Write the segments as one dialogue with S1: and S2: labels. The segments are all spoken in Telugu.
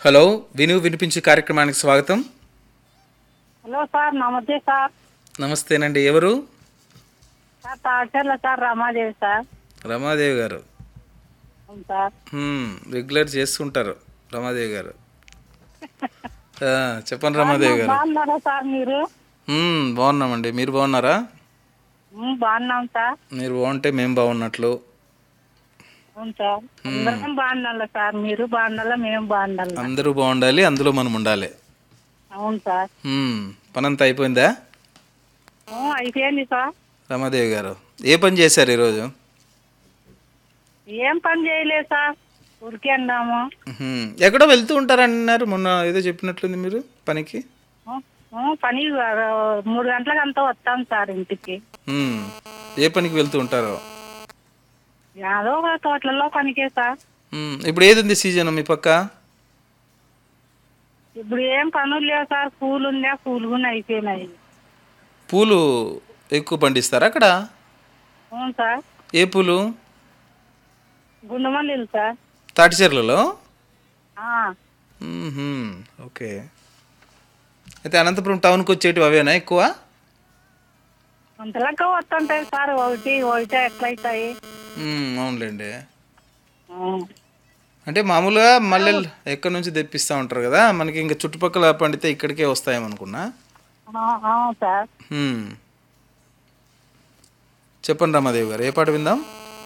S1: హలో విను వినిపించే కార్యక్రమానికి స్వాగతం
S2: హలో సార్ నమస్తే సార్
S1: నమస్తేనండి ఎవరు
S2: sir Thacharla sir Ramadevi sir
S1: Ramadevi గారు
S2: అవును సార్
S1: హ్మ్, రెగ్యులర్ చేస్తుంటారు రమాదేవి గారు ఆ, చెప్పండి రమాదేవి గారు
S2: బాగున్నారా సార్ మీరు
S1: హ్మ్, బాగున్నామండి మీరు బాగున్నారా
S2: ఉమ్, బాగున్నాం సార్
S1: మీరు బాగుంటే మేము బాగున్నట్లు
S2: అవును సార్ అందరం బాగున్నాలా సార్ మీరు బాగుండాలా మేము బాగుండాలా
S1: అందరూ బాగుండాలి అందులో మనం ఉండాలి
S2: అవును సార్
S1: హ్మ్, పనంతా అయిపోయిందా
S2: ఊ, అయిపోయింది సార్
S1: రమాదేవి గారు ఏ పని చేశారు ఈరోజు
S2: ఏం పని చేయలేదు సార్ ఊరికే అన్నాము
S1: హ్మ్, ఎక్కడో వెళ్తూ ఉంటారన్నారు మొన్న ఏదో చెప్పినట్లుంది మీరు పనికి
S2: ఊ, ఊ, పని ఆ, మూడు గంటలకు అంతా వస్తాం సార్ ఇంటికి
S1: హ్మ్, ఏ పనికి వెళ్తూ ఉంటారో
S2: యాదో ఒక తోటలలో పనికే సార్
S1: మ్మ్. ఇప్పుడు ఏది ఉంది సీజన్ మీ పక్క
S2: ఇప్పుడు ఏం పనులు లేవు సార్ పూలు ఉందా పూలు కూడా అయిపోయినాయి
S1: పూలు ఎక్కువ పండిస్తారా అక్కడ
S2: అవును సార్
S1: ఏ పూలు
S2: గుండుమల్లిలు సార్
S1: తాటిచెర్లలో
S2: ఆ,
S1: మ్మ్హ్మ్. ఓకే అయితే అనంతపురం టౌన్కి వచ్చేటివి అవేనా ఎక్కువ
S2: అంతలాగా వస్తుంటాయి సార్ ఒకటి ఒకటి ఎట్లయితాయి
S1: మ్మ్, అవునులేండి
S2: ఆ,
S1: అంటే మామూలుగా మల్లెలు ఎక్కడి నుంచి తెప్పిస్తూ ఉంటారు కదా మనకి ఇంకా చుట్టుపక్కల పండితే ఇక్కడికే వస్తాయేమనుకున్నా
S2: ఆ, అవును సార్
S1: మ్మ్. చెప్పండి రామాదేవి గారు ఏ పాట విందాం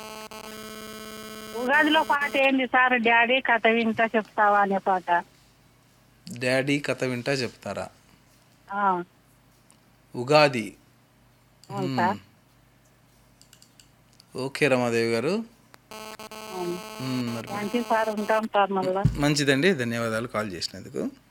S2: ఉగాదిలో పాట ఏంది సార్ డాడీ కథ వింటా చెప్తావా అనే పాట
S1: డాడీ కథ వింటా చెప్తారా
S2: ఆ,
S1: ఉగాది
S2: అవును సార్
S1: ఓకే రమాదేవి గారు
S2: అవును.
S1: మ్మ్, మరి
S2: మంచి సార్ ఉంటాం సార్ మళ్ళా
S1: మంచిదండి ధన్యవాదాలు కాల్ చేసినందుకు